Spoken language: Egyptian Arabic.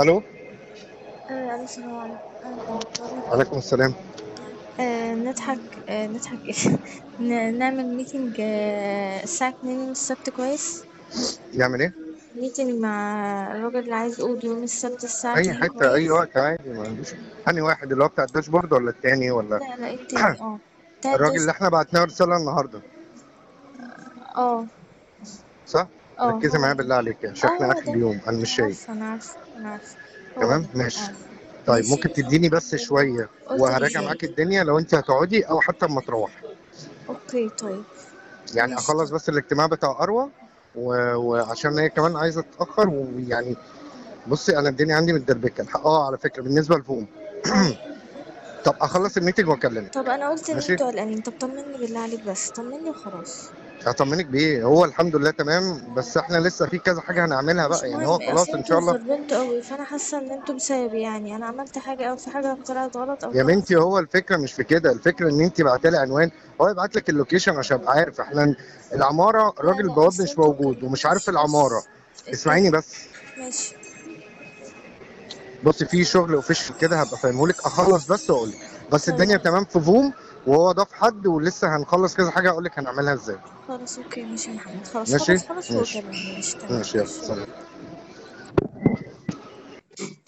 الو آه، ألو السلام عليكم آه، بقول لك عليكم السلام آه، نضحك آه، نضحك إيه ن- نعمل ميتنج آه، الساعة اتنين يوم السبت كويس يعمل ايه ميتنج مع الراجل اللي عايز يقود يوم السبت الساعة اي اتنين حته اي كويس وقت عادي ما عنديش انهي واحد اللي هو بتاع الداشبورد ولا التاني ولا لا لا التاني اه بتاع الراجل الدش اللي احنا بعتناه رساله النهارده اه صح اه ركزي هو معايا ده بالله عليك عشان اه احنا هو اخر ده اليوم انا مش أنا شايف عارفة أنا عارفة أنا عارفة هو تمام ده ماشي اه طيب ماشي ممكن تديني بس شويه قلت وهراجع ازاي معاك الدنيا لو انت هتقعدي او حتى اما تروحي اوكي طيب يعني ماشي اخلص طيب بس الاجتماع بتاع اروى و... وعشان هي كمان عايزه تتاخر ويعني بصي انا الدنيا عندي متدربكه اه على فكره بالنسبه لفوم اه طب اخلص الميتنج واكلمك طب انا قلت ان ماشي انتوا قلقانين طب طمني بالله عليك بس طمني وخلاص اطمنك بايه هو الحمد لله تمام بس احنا لسه في كذا حاجه هنعملها مش بقى يعني هو مهم اصل خلاص ان شاء انتوا الله خربنتوا قوي فانا حاسه ان انتوا بسبب يعني انا عملت حاجه او في حاجه طلعت غلط او يا طلعت بنتي صح هو الفكره مش في كده الفكره ان انت بعت لي عنوان هو يبعت لك اللوكيشن عشان ابقى عارف احنا العماره لا الراجل لا البواب اصل مش انتوا موجود ومش عارف اتكلمتوا العماره بص اسمعيني اتكلم بس ماشي بصي في شغل اوفيشال كده هبقى فاهمه لك اخلص بس واقول لك بس طيب الدنيا تمام في فوم وهو ضاف حد ولسه هنخلص كذا حاجه اقول لك هنعملها ازاي خلاص اوكي ماشي يا محمد خلاص ماشي خلاص خلاص هو ماشي كلمني ماشي تمام ماشي يلا ماشي سلام